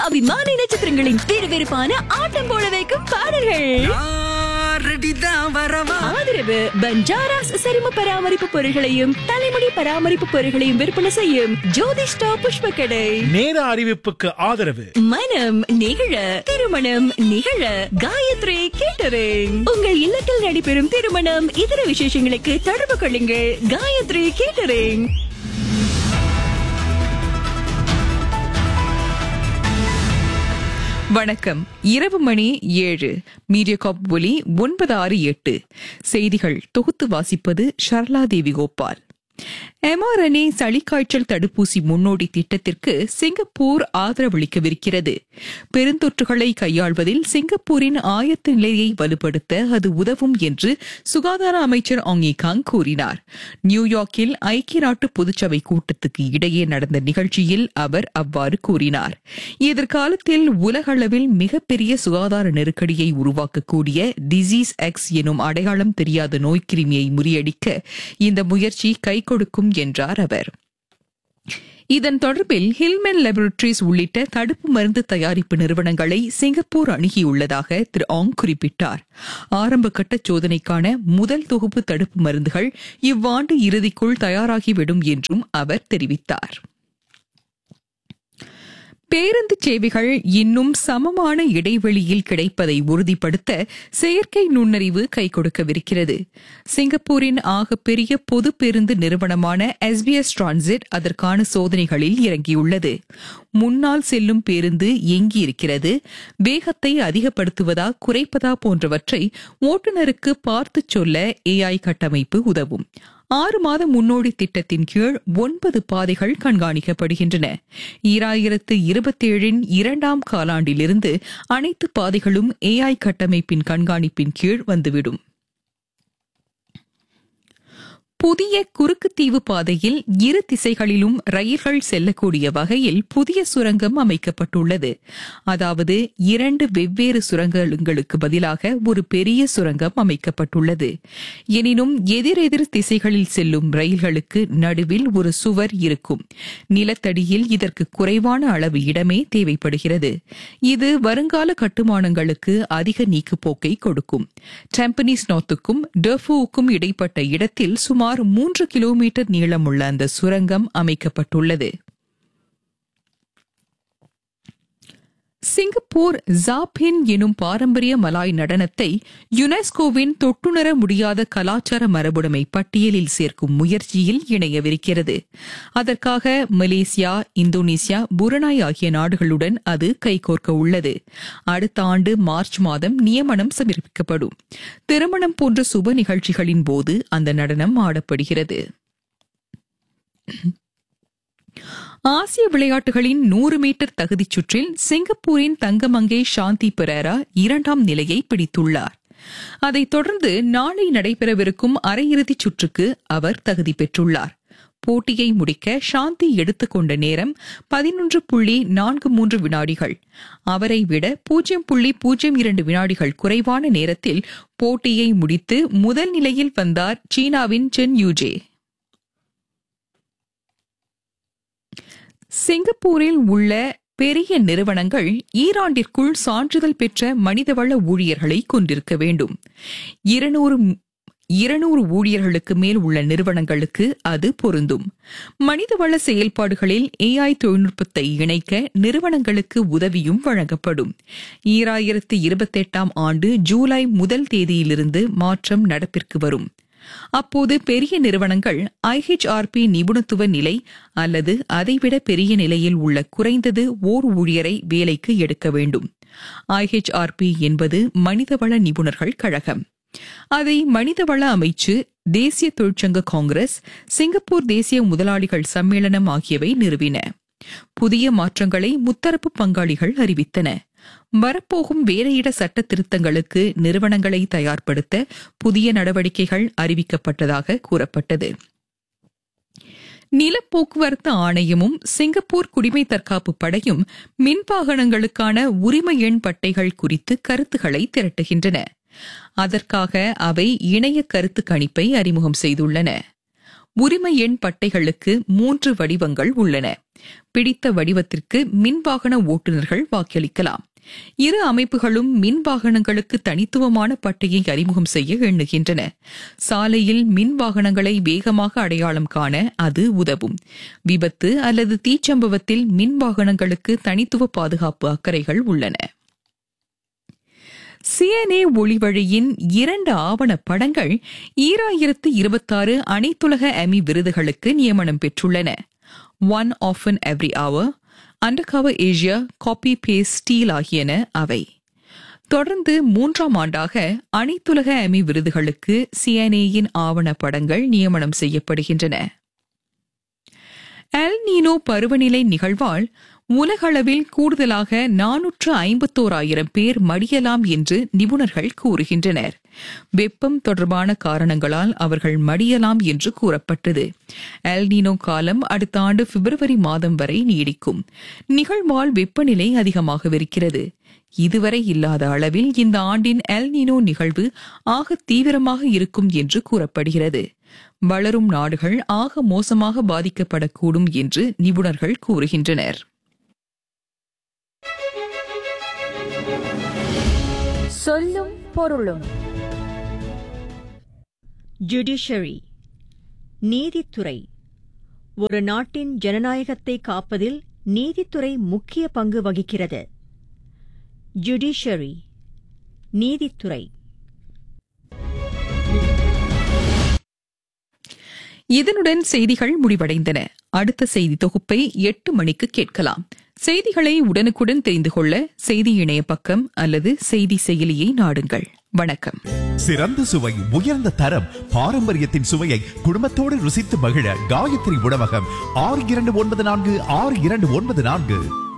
அபிமான நட்சத்திரங்களின் விறுவிறுப்பான ஆட்டம் போட வைக்கும் பாடல்கள் ரெடிதான் வரவா ஆதரவு பஞ்சாராஸ் சரும பராமரிப்பு பொருட்களையும் தலைமுடி பராமரிப்பு பொருட்களையும் விற்பனை செய்யும் ஜோதிஷ்டா புஷ்ப கடை நேர அறிவிப்புக்கு ஆதரவு மனம் நிகழ திருமணம் நிகழ காயத்ரி கேட்டரிங் உங்கள் இல்லத்தில் நடைபெறும் திருமணம் இதர விசேஷங்களுக்கு தொடர்பு கொள்ளுங்கள் காயத்ரி கேட்டரிங் வணக்கம் இரவு மணி ஏழு மீடியா காப் ஒலி ஒன்பது ஆறு எட்டு செய்திகள் தொகுத்து வாசிப்பது ஷர்லா தேவி கோபால் எம்ஆர்என்ஏ சளிக்காய்ச்சல் தடுப்பூசி முன்னோடி திட்டத்திற்கு சிங்கப்பூர் ஆதரவளிக்கவிருக்கிறது பெருந்தொற்றுகளை கையாள்வதில் சிங்கப்பூரின் ஆயத்த நிலையை வலுப்படுத்த அது உதவும் என்று சுகாதார அமைச்சர் ஆங்கி காங் கூறினார் நியூயார்க்கில் ஐக்கிய நாட்டு பொதுச்சபை கூட்டத்துக்கு இடையே நடந்த நிகழ்ச்சியில் அவர் அவ்வாறு கூறினார் எதிர்காலத்தில் உலகளவில் மிகப்பெரிய சுகாதார நெருக்கடியை உருவாக்கக்கூடிய டிசீஸ் எக்ஸ் எனும் அடையாளம் தெரியாத நோய்க்கிருமியை முறியடிக்க இந்த முயற்சி கை கொடுக்கும் என்றார் அவர் இதன் தொடர்பில் ஹில்மென் லெபரட்டரிஸ் உள்ளிட்ட தடுப்பு மருந்து தயாரிப்பு நிறுவனங்களை சிங்கப்பூர் அணுகியுள்ளதாக திரு ஆங் குறிப்பிட்டார் ஆரம்ப கட்ட சோதனைக்கான முதல் தொகுப்பு தடுப்பு மருந்துகள் இவ்வாண்டு இறுதிக்குள் தயாராகிவிடும் என்றும் அவர் தெரிவித்தார் பேருந்து சேவைகள் இன்னும் சமமான இடைவெளியில் கிடைப்பதை உறுதிப்படுத்த செயற்கை நுண்ணறிவு கை கொடுக்கவிருக்கிறது சிங்கப்பூரின் ஆகப்பெரிய பொது பேருந்து நிறுவனமான எஸ்பிஎஸ் டிரான்சிட் அதற்கான சோதனைகளில் இறங்கியுள்ளது முன்னால் செல்லும் பேருந்து எங்கியிருக்கிறது வேகத்தை அதிகப்படுத்துவதா குறைப்பதா போன்றவற்றை ஓட்டுநருக்கு பார்த்துச் சொல்ல ஏஐ கட்டமைப்பு உதவும் ஆறு மாத முன்னோடி திட்டத்தின் கீழ் ஒன்பது பாதைகள் கண்காணிக்கப்படுகின்றன ஈராயிரத்து இருபத்தேழின் இரண்டாம் காலாண்டிலிருந்து அனைத்து பாதைகளும் ஏஐ கட்டமைப்பின் கண்காணிப்பின் கீழ் வந்துவிடும் புதிய குறுக்குத்தீவு பாதையில் இரு திசைகளிலும் ரயில்கள் செல்லக்கூடிய வகையில் புதிய சுரங்கம் அமைக்கப்பட்டுள்ளது அதாவது இரண்டு வெவ்வேறு சுரங்கங்களுக்கு பதிலாக ஒரு பெரிய சுரங்கம் அமைக்கப்பட்டுள்ளது எனினும் எதிரெதிர் திசைகளில் செல்லும் ரயில்களுக்கு நடுவில் ஒரு சுவர் இருக்கும் நிலத்தடியில் இதற்கு குறைவான அளவு இடமே தேவைப்படுகிறது இது வருங்கால கட்டுமானங்களுக்கு அதிக நீக்குப்போக்கை கொடுக்கும் டெம்பனிஸ் நார்த்துக்கும் டெஃபுவுக்கும் இடைப்பட்ட இடத்தில் சுமார் சுமார் மூன்று கிலோமீட்டர் நீளமுள்ள அந்த சுரங்கம் அமைக்கப்பட்டுள்ளது சிங்கப்பூர் ஜாபின் எனும் பாரம்பரிய மலாய் நடனத்தை யுனெஸ்கோவின் தொட்டுணர முடியாத கலாச்சார மரபுடைமை பட்டியலில் சேர்க்கும் முயற்சியில் இணையவிருக்கிறது அதற்காக மலேசியா இந்தோனேசியா புரனாய் ஆகிய நாடுகளுடன் அது கைகோர்க்க உள்ளது அடுத்த ஆண்டு மார்ச் மாதம் நியமனம் சமர்ப்பிக்கப்படும் திருமணம் போன்ற சுப நிகழ்ச்சிகளின் போது அந்த நடனம் ஆடப்படுகிறது ஆசிய விளையாட்டுகளின் நூறு மீட்டர் தகுதிச் சுற்றில் சிங்கப்பூரின் தங்கமங்கை சாந்தி பெரேரா இரண்டாம் நிலையை பிடித்துள்ளார் அதைத் தொடர்ந்து நாளை நடைபெறவிருக்கும் அரையிறுதிச் சுற்றுக்கு அவர் தகுதி பெற்றுள்ளார் போட்டியை முடிக்க சாந்தி எடுத்துக்கொண்ட நேரம் பதினொன்று புள்ளி நான்கு மூன்று வினாடிகள் அவரை விட பூஜ்ஜியம் புள்ளி பூஜ்ஜியம் இரண்டு வினாடிகள் குறைவான நேரத்தில் போட்டியை முடித்து முதல் நிலையில் வந்தார் சீனாவின் சென் யூஜே சிங்கப்பூரில் உள்ள பெரிய நிறுவனங்கள் ஈராண்டிற்குள் சான்றிதழ் பெற்ற மனிதவள ஊழியர்களை கொண்டிருக்க வேண்டும் இருநூறு இருநூறு ஊழியர்களுக்கு மேல் உள்ள நிறுவனங்களுக்கு அது பொருந்தும் மனிதவள செயல்பாடுகளில் ஏஐ தொழில்நுட்பத்தை இணைக்க நிறுவனங்களுக்கு உதவியும் வழங்கப்படும் ஈராயிரத்து இருபத்தெட்டாம் ஆண்டு ஜூலை முதல் தேதியிலிருந்து மாற்றம் நடப்பிற்கு வரும் அப்போது பெரிய நிறுவனங்கள் ஐஹெச்ஆர்பி நிபுணத்துவ நிலை அல்லது அதைவிட பெரிய நிலையில் உள்ள குறைந்தது ஓர் ஊழியரை வேலைக்கு எடுக்க வேண்டும் ஐஹெச்ஆர்பி என்பது மனிதவள நிபுணர்கள் கழகம் அதை மனிதவள அமைச்சு தேசிய தொழிற்சங்க காங்கிரஸ் சிங்கப்பூர் தேசிய முதலாளிகள் சம்மேளனம் ஆகியவை நிறுவின புதிய மாற்றங்களை முத்தரப்பு பங்காளிகள் அறிவித்தன வரப்போகும் வேலையிட சட்ட திருத்தங்களுக்கு நிறுவனங்களை தயார்படுத்த புதிய நடவடிக்கைகள் அறிவிக்கப்பட்டதாக கூறப்பட்டது நிலப்போக்குவரத்து ஆணையமும் சிங்கப்பூர் குடிமை தற்காப்பு படையும் மின்வாகனங்களுக்கான உரிமை எண் பட்டைகள் குறித்து கருத்துக்களை திரட்டுகின்றன அதற்காக அவை இணைய கருத்து கணிப்பை அறிமுகம் செய்துள்ளன உரிமை எண் பட்டைகளுக்கு மூன்று வடிவங்கள் உள்ளன பிடித்த வடிவத்திற்கு மின்வாகன ஓட்டுநர்கள் வாக்களிக்கலாம் இரு அமைப்புகளும் மின் வாகனங்களுக்கு தனித்துவமான பட்டையை அறிமுகம் செய்ய எண்ணுகின்றன சாலையில் மின் வாகனங்களை வேகமாக அடையாளம் காண அது உதவும் விபத்து அல்லது தீச்சம்பவத்தில் மின் வாகனங்களுக்கு தனித்துவ பாதுகாப்பு அக்கறைகள் உள்ளன சிஎன்ஏ ஒளிவழியின் இரண்டு ஆவண படங்கள் ஈராயிரத்து இருபத்தாறு அனைத்துலக எமி விருதுகளுக்கு நியமனம் பெற்றுள்ளன one of an every hour undercover Asia copy paste steel ஆகியன அவை தொடர்ந்து மூன்றாம் ஆண்டாக அனைத்துலக எமி விருதுகளுக்கு சிஎன்ஏயின் ஆவண படங்கள் நியமனம் செய்யப்படுகின்றன எல் நீனோ பருவநிலை நிகழ்வால் உலகளவில் கூடுதலாக நானூற்று ஐம்பத்தோராயிரம் பேர் மடியலாம் என்று நிபுணர்கள் கூறுகின்றனர் வெப்பம் தொடர்பான காரணங்களால் அவர்கள் மடியலாம் என்று கூறப்பட்டது எல் நீனோ காலம் அடுத்த ஆண்டு பிப்ரவரி மாதம் வரை நீடிக்கும் நிகழ்வால் வெப்பநிலை அதிகமாகவிருக்கிறது இதுவரை இல்லாத அளவில் இந்த ஆண்டின் எல் நீனோ நிகழ்வு ஆக தீவிரமாக இருக்கும் என்று கூறப்படுகிறது வளரும் நாடுகள் ஆக மோசமாக பாதிக்கப்படக்கூடும் என்று நிபுணர்கள் கூறுகின்றனர் சொல்லும் பொருளும் ஜுடிஷரி நீதித்துறை ஒரு நாட்டின் ஜனநாயகத்தை காப்பதில் நீதித்துறை முக்கிய பங்கு வகிக்கிறது ஜுடிஷரி நீதித்துறை இதனுடன் செய்திகள் முடிவடைந்தன அடுத்த செய்தி தொகுப்பை எட்டு மணிக்கு கேட்கலாம் செய்திகளை உடனுக்குடன் தெரிந்து கொள்ள செய்தி இணைய பக்கம் அல்லது செய்தி செயலியை நாடுங்கள் வணக்கம் சிறந்த சுவை உயர்ந்த தரம் பாரம்பரியத்தின் சுவையை குடும்பத்தோடு ருசித்து மகிழ காயத்ரி உணவகம் ஆறு இரண்டு ஒன்பது நான்கு ஆறு இரண்டு ஒன்பது நான்கு